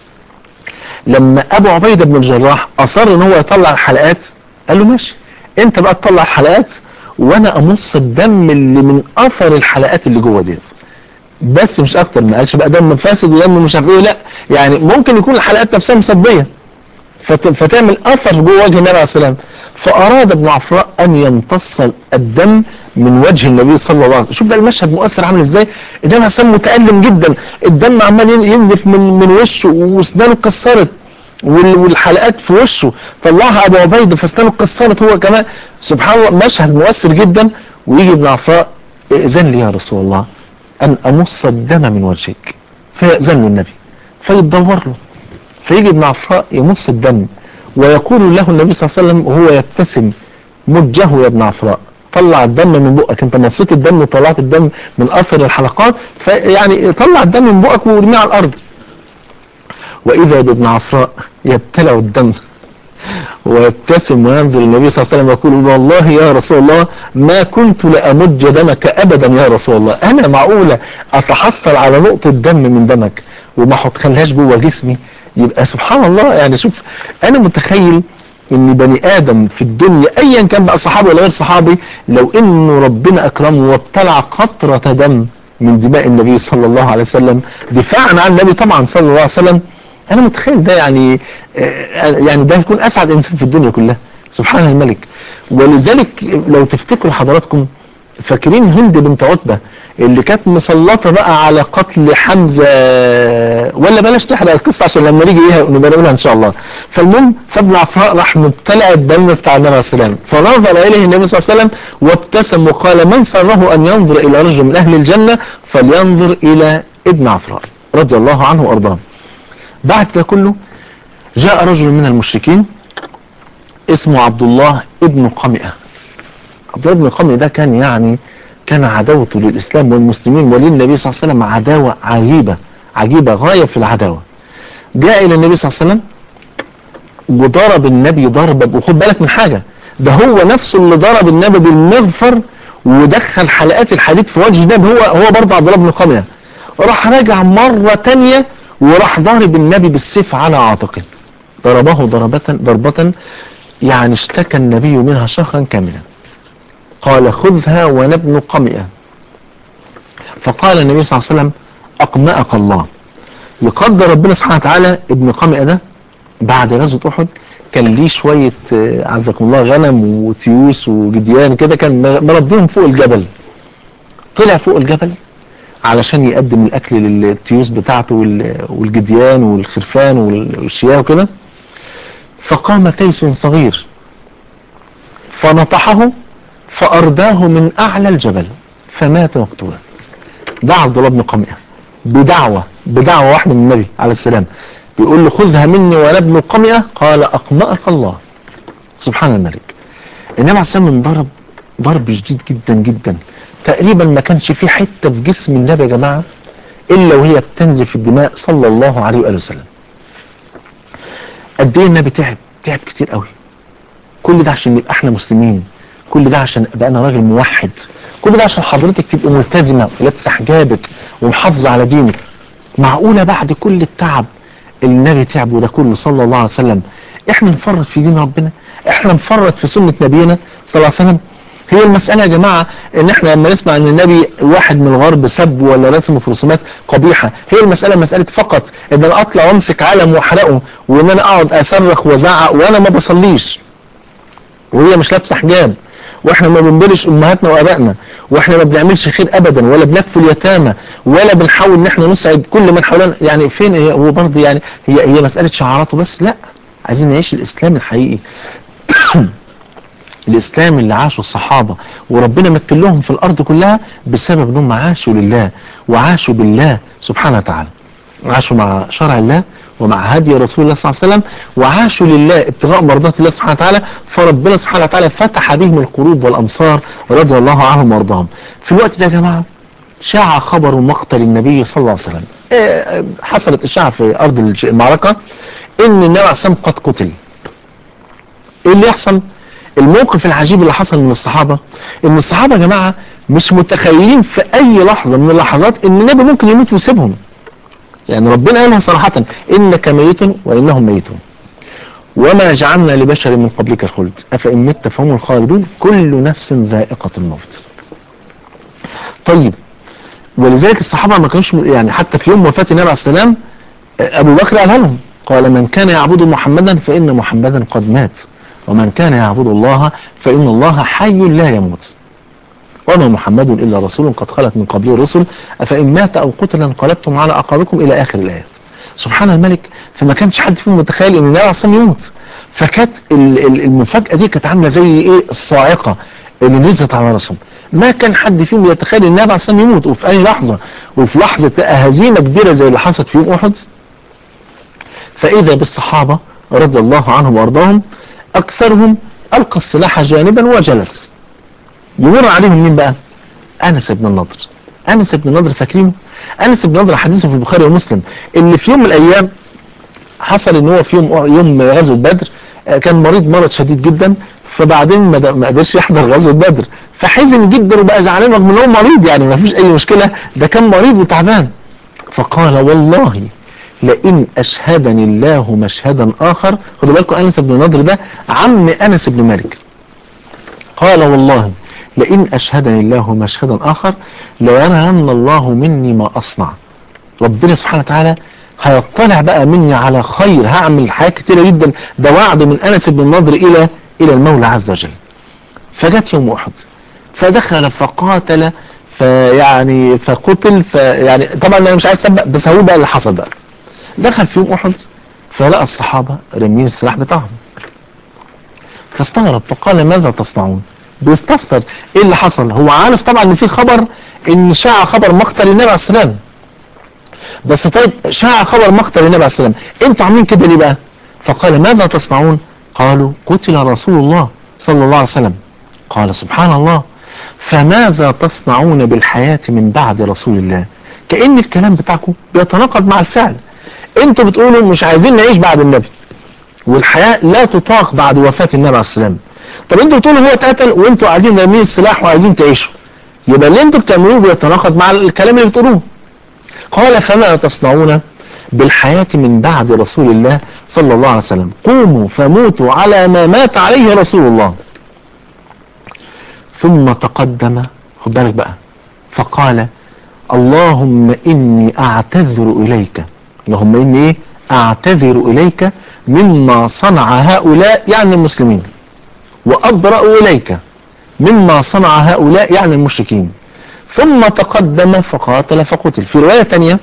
[SPEAKER 2] لما ابو عبيده بن الجراح اصر ان هو يطلع الحلقات قال له ماشي انت بقى تطلع الحلقات وانا امص الدم اللي من اثر الحلقات اللي جوه ديت بس مش اكتر ما قالش بقى دم فاسد ودم مش عارف ايه لا يعني ممكن يكون الحلقات نفسها مصديه فت- فتعمل اثر جوه وجه النبي عليه السلام فاراد ابن عفراء ان يمتص الدم من وجه النبي صلى الله عليه وسلم شوف بقى المشهد مؤثر عامل ازاي النبي عليه السلام متالم جدا الدم عمال ين- ينزف من من وشه واسنانه اتكسرت وال- والحلقات في وشه طلعها ابو عبيده فاسنانه اتكسرت هو كمان سبحان الله مشهد مؤثر جدا ويجي ابن عفراء ائذن لي يا رسول الله ان امص الدم من وجهك فيأذن له النبي فيتدور له فيجي ابن عفراء يمص الدم ويقول له النبي صلى الله عليه وسلم وهو يبتسم مجه يا ابن عفراء طلع الدم من بقك انت مصيت الدم وطلعت الدم من اثر الحلقات فيعني طلع الدم من بقك وارميه على الارض واذا بابن عفراء يبتلع الدم ويبتسم وينظر النبي صلى الله عليه وسلم ويقول والله يا رسول الله ما كنت لأمج دمك أبدا يا رسول الله أنا معقولة أتحصل على نقطة دم من دمك وما أحطخلهاش جوه جسمي يبقى سبحان الله يعني شوف أنا متخيل ان بني ادم في الدنيا ايا كان بقى صحابي ولا غير صحابي لو انه ربنا اكرمه وابتلع قطرة دم من دماء النبي صلى الله عليه وسلم دفاعا عن النبي طبعا صلى الله عليه وسلم انا متخيل ده يعني آه، يعني ده يكون اسعد انسان في الدنيا كلها سبحان الملك ولذلك لو تفتكروا حضراتكم فاكرين هند بنت عتبة اللي كانت مسلطة بقى على قتل حمزة ولا بلاش تحرق القصة عشان لما نيجي ايه نبقى نقولها ان شاء الله فالمهم فابن عفراء راح مبتلع الدم بتاع النبي عليه السلام فنظر اليه النبي صلى الله عليه وسلم وابتسم وقال من سره ان ينظر الى رجل من اهل الجنة فلينظر الى ابن عفراء رضي الله عنه وارضاه بعد ده كله جاء رجل من المشركين اسمه عبد الله ابن قمئة عبد الله بن قمئة ده كان يعني كان عداوته للإسلام والمسلمين وللنبي صلى الله عليه وسلم عداوة عجيبة عجيبة غاية في العداوة جاء إلى النبي صلى الله عليه وسلم وضرب النبي ضربة وخد بالك من حاجة ده هو نفسه اللي ضرب النبي بالمغفر ودخل حلقات الحديد في وجه النبي هو هو برضه عبد الله بن قمئة راح راجع مرة تانية وراح ضارب النبي بالسيف على عاتقه ضربه ضربة ضربة يعني اشتكى النبي منها شهرا كاملا قال خذها وانا ابن قمئة فقال النبي صلى الله عليه وسلم أقمأك الله يقدر ربنا سبحانه وتعالى ابن قمئة ده بعد غزوة أحد كان ليه شوية آه، عزكم الله غنم وتيوس وجديان كده كان مربيهم فوق الجبل طلع فوق الجبل علشان يقدم الأكل للتيوس بتاعته وال- والجديان والخرفان والشياه وكده فقام تيس صغير فنطحه فأرداه من أعلى الجبل فمات مقتولا ده عبد الله بن قمئة بدعوة بدعوة واحدة من النبي عليه السلام بيقول له خذها مني وانا ابن قمئة قال أقمأك الله سبحان الملك النبي عليه السلام انضرب ضرب شديد جدا جدا تقريبا ما كانش في حتة في جسم النبي يا جماعة إلا وهي بتنزف الدماء صلى الله عليه وآله وسلم قد ايه النبي تعب تعب كتير قوي كل ده عشان نبقى احنا مسلمين كل ده عشان ابقى انا راجل موحد كل ده عشان حضرتك تبقى ملتزمه ولابسه حجابك ومحافظه على دينك معقوله بعد كل التعب اللي النبي تعبه ده كله صلى الله عليه وسلم احنا نفرط في دين ربنا احنا نفرط في سنه نبينا صلى الله عليه وسلم هي المسألة يا جماعة ان احنا لما نسمع ان النبي واحد من الغرب سب ولا رسم في رسومات قبيحة هي المسألة مسألة فقط ان انا اطلع وامسك علم واحرقه وان انا اقعد اصرخ وازعق وانا ما بصليش وهي مش لابسه حجاب واحنا ما بنبرش امهاتنا وابائنا واحنا ما بنعملش خير ابدا ولا بنكفي اليتامى ولا بنحاول ان احنا نسعد كل من حولنا يعني فين هي هو برضه يعني هي هي مساله شعاراته بس لا عايزين نعيش الاسلام الحقيقي الاسلام اللي عاشوا الصحابه وربنا مكن لهم في الارض كلها بسبب انهم عاشوا لله وعاشوا بالله سبحانه وتعالى عاشوا مع شرع الله ومع هدي رسول الله صلى الله عليه وسلم وعاشوا لله ابتغاء مرضات الله سبحانه وتعالى فربنا سبحانه وتعالى فتح بهم القلوب والامصار رضي الله عنهم وارضاهم في الوقت ده يا جماعه شاع خبر مقتل النبي صلى الله عليه وسلم إيه، حصلت اشاعه في ارض الج- المعركه ان النبي عليه الصلاه والسلام قد قتل ايه اللي يحصل الموقف العجيب اللي حصل من الصحابة ان الصحابة يا جماعة مش متخيلين في اي لحظة من اللحظات ان النبي ممكن يموت ويسيبهم يعني ربنا قالها صراحة انك ميت وانهم ميتون وما جعلنا لبشر من قبلك الخلد افان مت فهم الخالدون كل نفس ذائقة الموت طيب ولذلك الصحابة ما كانوش يعني حتى في يوم وفاة النبي عليه السلام أبو بكر قالها لهم قال من كان يعبد محمدا فإن محمدا قد مات ومن كان يعبد الله فإن الله حي لا يموت وما محمد إلا رسول قد خلت من قبله الرسل أفإن مات أو قتل انقلبتم على أعقابكم إلى آخر الآيات سبحان الملك فما كانش حد فيهم متخيل ان النبي عليه يموت فكانت المفاجأة دي كانت عاملة زي ايه الصاعقة اللي نزلت على راسهم ما كان حد فيهم يتخيل ان النبي عليه يموت وفي اي لحظة وفي لحظة هزيمة كبيرة زي اللي حصلت في يوم احد فاذا بالصحابة رضي الله عنهم وارضاهم اكثرهم القى السلاح جانبا وجلس يمر عليهم مين بقى انس بن النضر انس بن النضر فاكرينه انس بن النضر حديثه في البخاري ومسلم اللي في يوم من الايام حصل ان هو في يوم يوم غزوه بدر كان مريض مرض شديد جدا فبعدين ما قدرش يحضر غزوه بدر فحزن جدا وبقى زعلان رغم ان هو مريض يعني ما فيش اي مشكله ده كان مريض وتعبان فقال والله لئن اشهدني الله مشهدا اخر خدوا بالكم انس بن النضر ده عم انس بن مالك قال والله لئن أشهدني الله مشهدا آخر ليرين الله مني ما أصنع ربنا سبحانه وتعالى هيطلع بقى مني على خير هعمل حاجات كتيرة جدا ده وعد من أنس بن النضر إلى إلى المولى عز وجل فجت يوم أحد فدخل فقاتل فيعني فقتل فيعني طبعا انا مش عايز اسبق بس هقول بقى اللي حصل بقى دخل في يوم احد فلقى الصحابه رامين السلاح بتاعهم فاستغرب فقال ماذا تصنعون بيستفسر ايه اللي حصل هو عارف طبعا ان في خبر ان شاع خبر مقتل النبي عليه السلام بس طيب شاع خبر مقتل النبي عليه السلام انتوا عاملين كده ليه بقى فقال ماذا تصنعون قالوا قتل رسول الله صلى الله عليه وسلم قال سبحان الله فماذا تصنعون بالحياة من بعد رسول الله كأن الكلام بتاعكم بيتناقض مع الفعل انتوا بتقولوا مش عايزين نعيش بعد النبي والحياة لا تطاق بعد وفاة النبي عليه السلام طب انتوا بتقولوا هو اتقتل وانتوا قاعدين رامين السلاح وعايزين تعيشوا يبقى اللي انتوا بتعملوه بيتناقض مع الكلام اللي بتقولوه قال فما تصنعون بالحياة من بعد رسول الله صلى الله عليه وسلم قوموا فموتوا على ما مات عليه رسول الله ثم تقدم خد بالك بقى فقال اللهم إني أعتذر إليك اللهم إني إيه أعتذر إليك مما صنع هؤلاء يعني المسلمين وأبرأ إليك مما صنع هؤلاء يعني المشركين ثم تقدم فقاتل فقتل في رواية تانية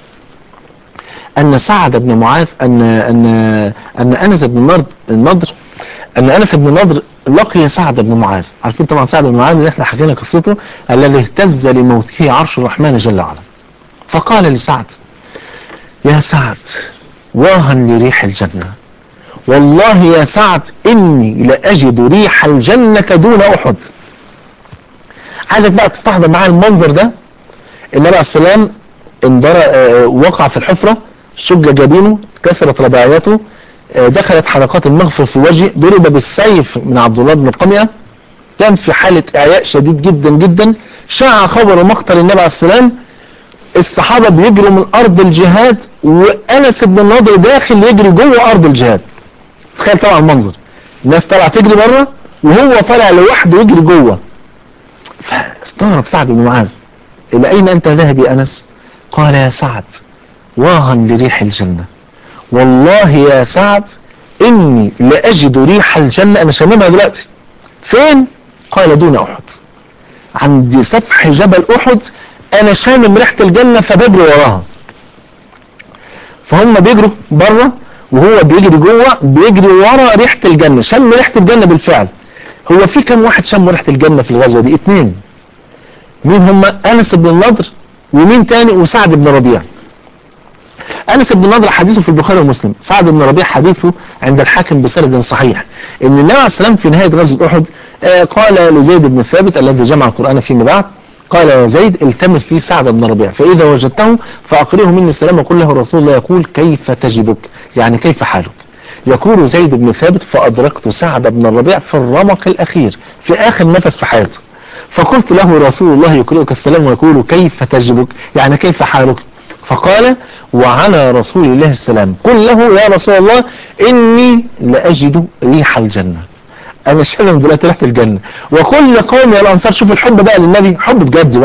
[SPEAKER 2] أن سعد بن معاذ أن أن أن أنس بن النضر أن أنس بن النضر لقي سعد بن معاذ عارفين طبعا سعد بن معاذ اللي احنا حكينا قصته الذي اهتز لموته عرش الرحمن جل وعلا فقال لسعد يا سعد واها لريح الجنة والله يا سعد إني لأجد ريح الجنة دون أحد عايزك بقى تستحضر معايا المنظر ده النبي عليه السلام اندر وقع في الحفرة شج جبينه كسرت رباعياته دخلت حلقات المغفر في وجهه ضرب بالسيف من عبد الله بن قمية كان في حالة إعياء شديد جدا جدا شاع خبر مقتل النبي عليه السلام الصحابة بيجروا من أرض الجهاد وأنس بن النضر داخل يجري جوه أرض الجهاد تخيل طبعا المنظر الناس طالعة تجري بره وهو طالع لوحده يجري جوه فاستغرب سعد بن معاذ إلى أين أنت ذاهب يا أنس قال يا سعد واها لريح الجنة والله يا سعد إني لأجد ريح الجنة أنا شاممها دلوقتي فين قال دون أحد عند سفح جبل أحد أنا شامم ريحة الجنة فبجري وراها فهم بيجروا بره وهو بيجري جوه بيجري ورا ريحة الجنة شم ريحة الجنة بالفعل هو في كم واحد شم ريحة الجنة في الغزوة دي اتنين مين هم أنس بن النضر ومين تاني وسعد بن ربيع أنس بن النضر حديثه في البخاري ومسلم سعد بن ربيع حديثه عند الحاكم بسند صحيح ان النبي عليه السلام في نهاية غزوة أحد آه قال لزيد بن ثابت الذي جمع القرآن فيما بعد قال يا زيد التمس لي سعد بن ربيع فإذا وجدته فأقرئه مني السلام وقل له رسول الله يقول كيف تجدك يعني كيف حالك يقول زيد بن ثابت فأدركت سعد بن الربيع في الرمق الأخير في آخر نفس في حياته فقلت له رسول الله يقرئك السلام ويقول كيف تجدك يعني كيف حالك فقال وعلى رسول الله السلام قل له يا رسول الله إني لأجد ريح الجنة أنا شامم دلوقتي ريحة الجنة وكل قوم يا الأنصار شوف الحب بقى للنبي حب بجد بقى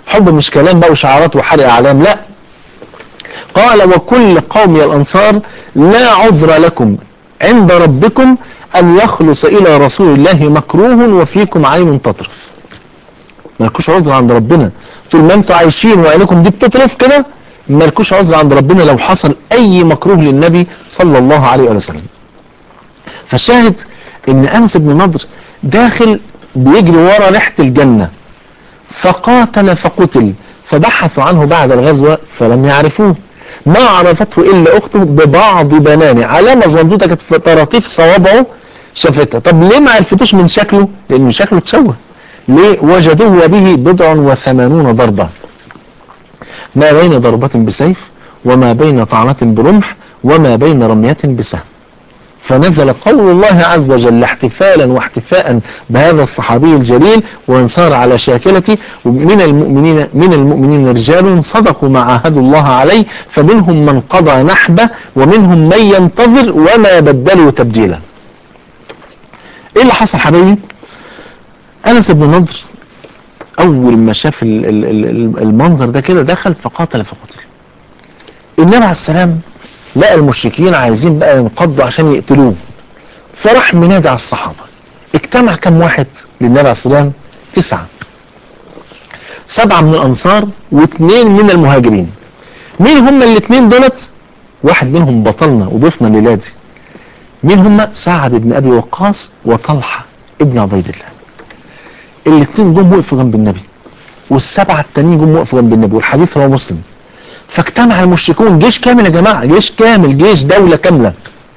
[SPEAKER 2] حب مش كلام بقى وشعارات وحرق اعلام لا قال وكل قوم يا الانصار لا عذر لكم عند ربكم ان يخلص الى رسول الله مكروه وفيكم عين تطرف مالكوش عذر عند ربنا طول ما انتوا عايشين وعينكم دي بتطرف كده مالكوش عذر عند ربنا لو حصل اي مكروه للنبي صلى الله عليه وسلم فالشاهد ان انس بن نضر داخل بيجري ورا ريحه الجنه فقاتل فقتل فبحثوا عنه بعد الغزوه فلم يعرفوه ما عرفته الا اخته ببعض بنانه علامه زندوده كانت في طراطيف صوابعه شافتها طب ليه ما عرفتوش من شكله لان شكله اتشوه ليه وجدوه به بضع وثمانون ضربه ما بين ضربة بسيف وما بين طعنة برمح وما بين رمية بسهم فنزل قول الله عز وجل احتفالا واحتفاء بهذا الصحابي الجليل وانصار على شاكلته من المؤمنين من المؤمنين رجال صدقوا ما عاهدوا الله عليه فمنهم من قضى نحبه ومنهم من ينتظر وما بدلوا تبديلا. ايه اللي حصل حبايبي؟ انس بن نضر اول ما شاف ال- ال- ال- المنظر ده كده دخل فقاتل فقتل. النبي عليه السلام لقى المشركين عايزين بقى ينقضوا عشان يقتلوه فراح منادي على الصحابة اجتمع كم واحد للنبي عليه السلام تسعة سبعة من الأنصار واثنين من المهاجرين مين هم الاثنين دولت واحد منهم بطلنا وضيفنا الليلة دي مين هم سعد بن أبي وقاص وطلحة ابن عبيد الله الاثنين جم وقفوا جنب النبي والسبعة التانيين جم وقفوا جنب النبي والحديث رواه مسلم فاجتمع المشركون جيش كامل يا جماعة جيش كامل جيش دولة كاملة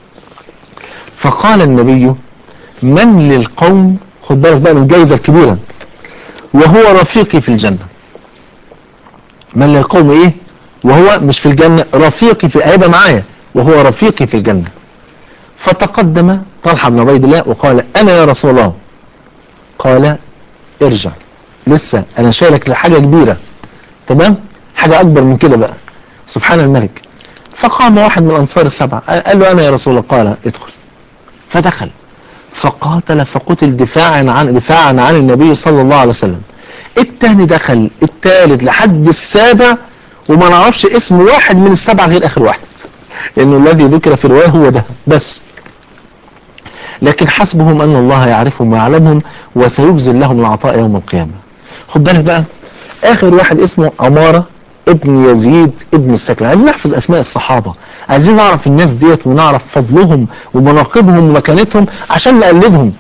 [SPEAKER 2] فقال النبي من للقوم خد بالك بقى من الجائزة الكبيرة وهو رفيقي في الجنة من للقوم ايه وهو مش في الجنة رفيقي في هيبقى معايا وهو رفيقي في الجنة فتقدم طلحة بن عبيد الله وقال انا يا رسول الله قال ارجع لسه انا شايلك لحاجة كبيرة تمام حاجة اكبر من كده بقى سبحان الملك فقام واحد من الانصار السبعة قال له انا يا رسول الله قال ادخل فدخل فقاتل فقتل دفاعا عن دفاعا عن النبي صلى الله عليه وسلم التاني دخل التالت لحد السابع وما نعرفش اسم واحد من السبعة غير اخر واحد لانه الذي ذكر في الرواية هو ده بس لكن حسبهم ان الله يعرفهم ويعلمهم وسيجزي لهم العطاء يوم القيامة خد بالك بقى اخر واحد اسمه عمارة ابن يزيد ابن السكن عايزين نحفظ اسماء الصحابة عايزين نعرف الناس ديت ونعرف فضلهم ومناقبهم ومكانتهم عشان نقلدهم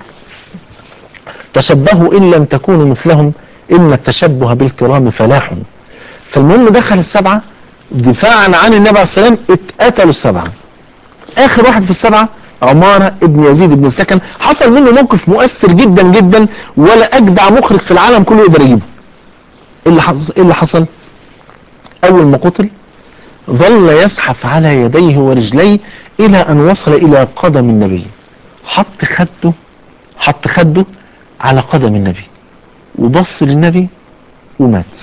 [SPEAKER 2] تشبهوا ان لم تكونوا مثلهم ان التشبه بالكرام فلاح فالمهم دخل السبعة دفاعا عن النبي عليه السلام اتقتلوا السبعة اخر واحد في السبعة عمارة ابن يزيد ابن السكن حصل منه موقف مؤثر جدا جدا ولا اجدع مخرج في العالم كله يقدر يجيبه ايه اللي حصل ايه اللي حصل اول ما قتل ظل يزحف على يديه ورجليه الى ان وصل الى قدم النبي حط خده حط خده على قدم النبي وبص للنبي ومات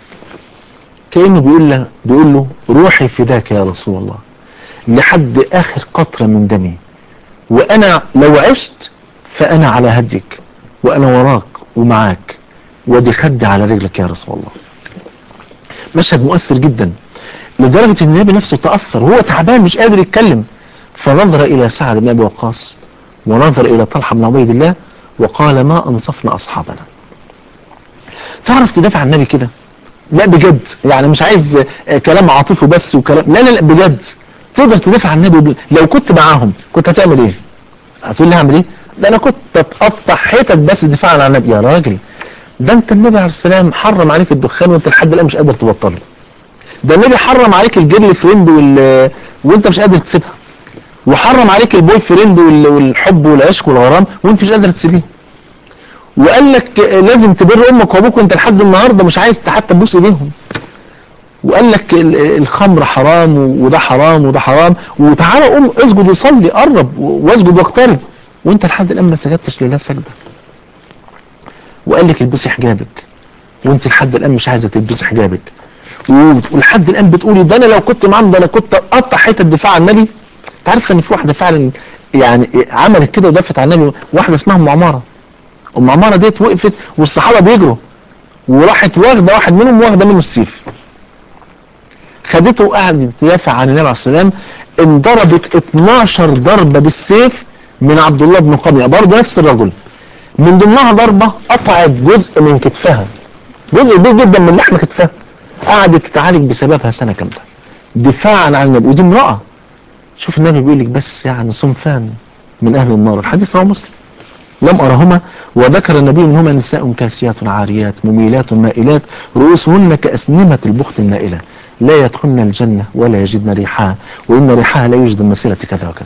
[SPEAKER 2] كانه بيقول له بيقول له روحي فداك يا رسول الله لحد اخر قطره من دمي وانا لو عشت فانا على هديك وانا وراك ومعاك ودي خدي على رجلك يا رسول الله مشهد مؤثر جدا لدرجة ان النبي نفسه تأثر وهو تعبان مش قادر يتكلم فنظر الى سعد بن ابي وقاص ونظر الى طلحة بن عبيد الله وقال ما انصفنا اصحابنا تعرف تدافع عن النبي كده لا بجد يعني مش عايز آه، كلام عاطفي بس وكلام لا لا لا بجد تقدر تدافع عن النبي بال- لو كنت معاهم كنت هتعمل ايه هتقول لي هعمل ايه ده انا كنت اتقطع حتت بس دفاعا عن النبي يا راجل ده انت النبي عليه السلام حرم عليك الدخان وانت لحد الان مش قادر تبطله ده النبي حرم عليك الجيرل فريند وال... وانت مش قادر تسيبها وحرم عليك البوي فريند وال... والحب والعشق والغرام وانت مش قادر تسيبيه وقال لك لازم تبر امك وابوك وانت لحد النهارده مش عايز حتى تبوس ايديهم وقال لك ال- الخمر حرام وده حرام وده حرام وتعالى قوم اسجد وصلي قرب واسجد واقترب وانت لحد الان ما سجدتش لله سجده وقال لك البسي حجابك وانت لحد الان مش عايزه تلبسي حجابك و- ولحد الان بتقولي ده انا لو كنت معاهم ده انا كنت اقطع حته دفاع عن النبي انت عارف ان في واحده فعلا يعني عملت كده ودافعت عن النبي واحده اسمها ام عماره ام عماره ديت وقفت والصحابه بيجروا وراحت واخده واحد منهم واخده منه السيف خدته وقعد يدافع عن النبي عليه السلام انضربت 12 ضربه بالسيف من عبد الله بن قمية برضه نفس الرجل من ضمنها ضربه قطعت جزء من كتفها جزء كبير جدا من لحم كتفها قعدت تتعالج بسببها سنه كامله دفاعا عن النبي ودي امراه شوف النبي بيقول لك بس يعني صنفان من اهل النار الحديث رواه مسلم لم أرهما وذكر النبي منهما نساء كاسيات عاريات مميلات مائلات رؤوسهن كأسنمة البخت المائلة لا يدخلن الجنة ولا يجدن ريحها وإن ريحها لا يوجد مسيرة كذا وكذا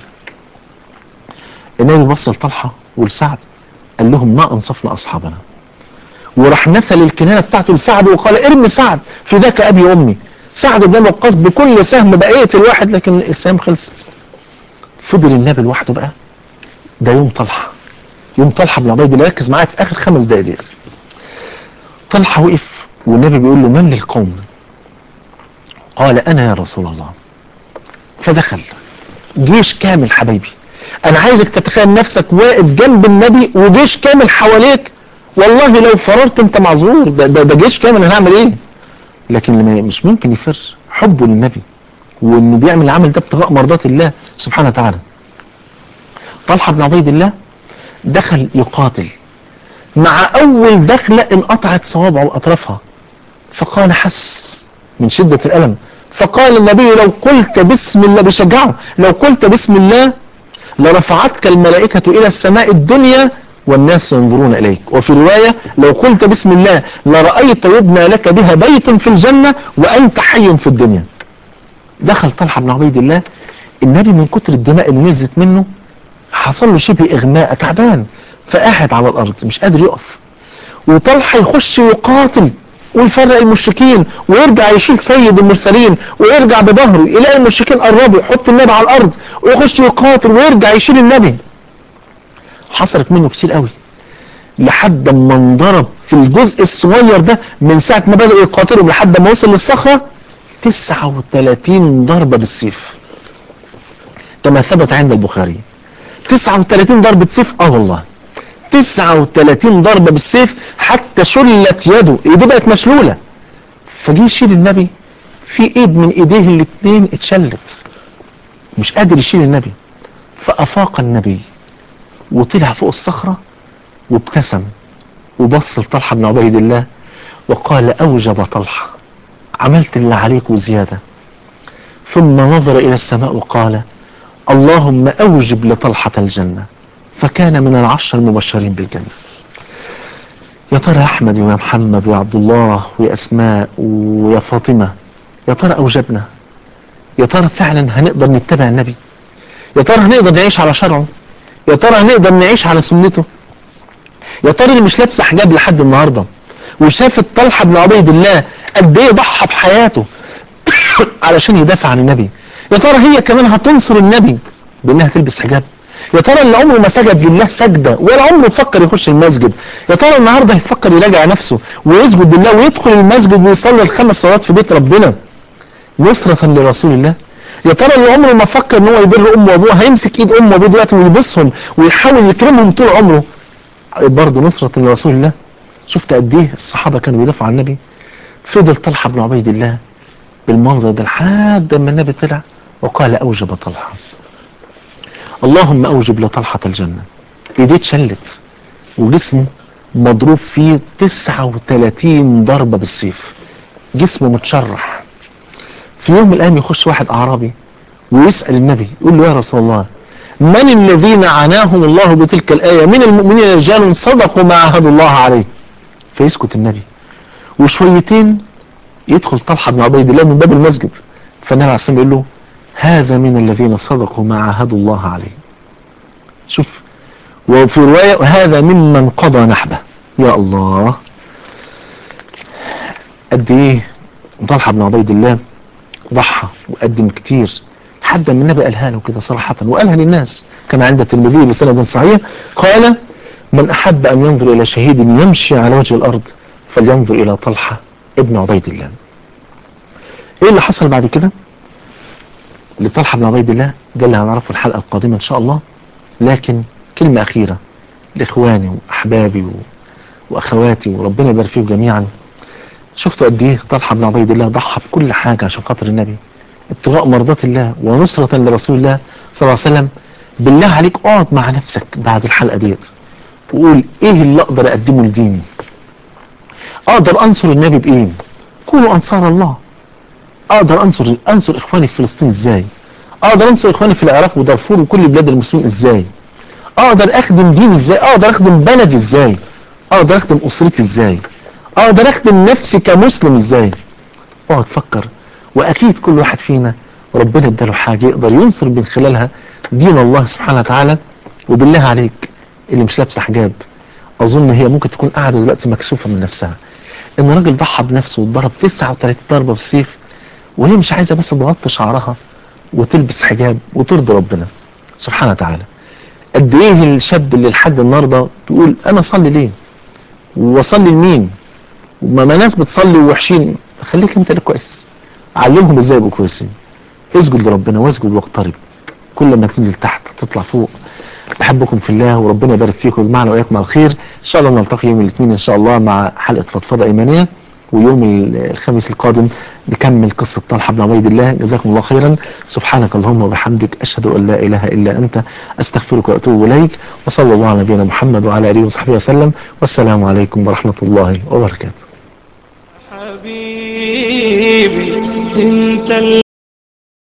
[SPEAKER 2] النبي بص لطلحة ولسعد قال لهم ما أنصفنا أصحابنا وراح مثل الكنانة بتاعته لسعد وقال ارمي سعد في ذاك أبي وأمي سعد بن وقاص بكل سهم بقية الواحد لكن السهم خلصت فضل النبي لوحده بقى ده يوم طلحه يوم طلحه بن عبيد الله ركز معايا في اخر خمس دقائق ديت طلحه وقف والنبي بيقول له من للقوم قال انا يا رسول الله فدخل جيش كامل حبايبي انا عايزك تتخيل نفسك واقف جنب النبي وجيش كامل حواليك والله لو فررت انت معذور ده, ده, ده جيش كامل هنعمل ايه لكن اللي مش ممكن يفر حبه للنبي وانه بيعمل العمل ده ابتغاء مرضات الله سبحانه وتعالى طلحه بن عبيد الله دخل يقاتل مع اول دخلة انقطعت صوابعه واطرافها فقال حس من شدة الالم فقال النبي لو قلت بسم الله بيشجعه لو قلت بسم الله لرفعتك الملائكة الى السماء الدنيا والناس ينظرون اليك وفي رواية لو قلت بسم الله لرأيت يبنى لك بها بيت في الجنة وانت حي في الدنيا دخل طلحة بن عبيد الله النبي من كتر الدماء اللي نزلت منه حصل له شبه اغماء تعبان فقاعد على الارض مش قادر يقف وطلحه يخش يقاتل ويفرق المشركين ويرجع يشيل سيد المرسلين ويرجع بظهره يلاقي المشركين قربوا يحط النبي على الارض ويخش يقاتل ويرجع يشيل النبي حصلت منه كتير قوي لحد ما انضرب في الجزء الصغير ده من ساعة ما بدأوا يقاتلوا لحد ما وصل للصخرة 39 ضربة بالسيف كما ثبت عند البخاري 39 ضربة سيف اه والله 39 ضربة بالسيف حتى شلت يده ايده بقت مشلولة فجي يشيل النبي في ايد من ايديه الاثنين اتشلت مش قادر يشيل النبي فافاق النبي وطلع فوق الصخرة وابتسم وبص لطلحة بن عبيد الله وقال اوجب طلحة عملت اللي عليك وزيادة ثم نظر الى السماء وقال اللهم أوجب لطلحة الجنة فكان من العشر المبشرين بالجنة يا ترى يا أحمد ويا محمد ويا عبد الله ويا أسماء ويا فاطمة يا ترى أوجبنا يا ترى فعلا هنقدر نتبع النبي يا ترى هنقدر نعيش على شرعه يا ترى هنقدر نعيش على سنته يا ترى اللي مش لابسه حجاب لحد النهارده وشافت طلحه بن عبيد الله قد ايه ضحى بحياته علشان يدافع عن النبي يا ترى هي كمان هتنصر النبي بانها تلبس حجاب يا ترى اللي عمره ما سجد لله سجده ولا عمره فكر يخش المسجد يا ترى النهارده هيفكر يراجع نفسه ويسجد لله ويدخل المسجد ويصلي الخمس صلوات في بيت ربنا نصرة لرسول الله يا ترى اللي عمره ما فكر ان هو يبر امه وابوه هيمسك ايد امه وابوه دلوقتي ويبصهم ويحاول يكرمهم طول عمره برضه نصرة لرسول الله شفت قد ايه الصحابه كانوا بيدافعوا عن النبي فضل طلحه بن عبيد الله بالمنظر ده لحد ما النبي طلع وقال اوجب طلحه اللهم اوجب لطلحه الجنه ايديه اتشلت وجسمه مضروب فيه 39 ضربه بالسيف جسمه متشرح في يوم من الايام يخش واحد اعرابي ويسال النبي يقول له يا رسول الله من الذين عناهم الله بتلك الايه من المؤمنين رجال صدقوا ما عهدوا الله عليه فيسكت النبي وشويتين يدخل طلحه بن عبيد الله من باب المسجد فالنبي عليه الصلاه والسلام يقول له هذا من الذين صدقوا ما عاهدوا الله عليه شوف وفي روايه هذا ممن قضى نحبه يا الله قد ايه طلحه بن عبيد الله ضحى وقدم كتير لحد ما النبي قالها له كده صراحة وقالها للناس كما عند الترمذي بسند صحيح قال من أحب أن ينظر إلى شهيد يمشي على وجه الأرض فلينظر إلى طلحة ابن عبيد الله إيه اللي حصل بعد كده لطلحة بن عبيد الله ده اللي هنعرفه الحلقة القادمة إن شاء الله لكن كلمة أخيرة لإخواني وأحبابي و... وأخواتي وربنا يبارك فيهم جميعا شفتوا قد ايه طلحه بن عبيد الله ضحى بكل حاجه عشان خاطر النبي ابتغاء مرضات الله ونصرة لرسول الله صلى الله عليه وسلم بالله عليك اقعد مع نفسك بعد الحلقه ديت وقول ايه اللي اقدر اقدمه لديني اقدر انصر النبي بايه كونوا انصار الله اقدر انصر انصر اخواني في فلسطين ازاي اقدر انصر اخواني في العراق ودارفور وكل بلاد المسلمين ازاي اقدر اخدم ديني ازاي اقدر اخدم بلدي ازاي اقدر اخدم اسرتي ازاي اقدر اخدم نفسي كمسلم ازاي اقعد فكر واكيد كل واحد فينا ربنا اداله حاجه يقدر ينصر من خلالها دين الله سبحانه وتعالى وبالله عليك اللي مش لابسه حجاب اظن هي ممكن تكون قاعده دلوقتي مكسوفه من نفسها ان راجل ضحى بنفسه واتضرب 39 ضربه بالسيف وهي مش عايزه بس تغطي شعرها وتلبس حجاب وترضي ربنا سبحانه وتعالى قد ايه الشاب اللي لحد النهارده بيقول انا اصلي ليه واصلي لمين وما ما ناس بتصلي ووحشين خليك انت اللي كويس علمهم ازاي يبقوا كويسين اسجد لربنا واسجد واقترب كل ما تنزل تحت تطلع فوق بحبكم في الله وربنا يبارك فيكم ويجمعنا واياكم على الخير ان شاء الله نلتقي يوم الاثنين ان شاء الله مع حلقه فضفضه ايمانيه ويوم الخميس القادم نكمل قصه طلحه بن عبيد الله جزاكم الله خيرا سبحانك اللهم وبحمدك اشهد ان لا اله الا انت استغفرك واتوب اليك وصلى الله على نبينا محمد وعلى اله وصحبه وسلم والسلام عليكم ورحمه الله وبركاته
[SPEAKER 1] حبيبي انت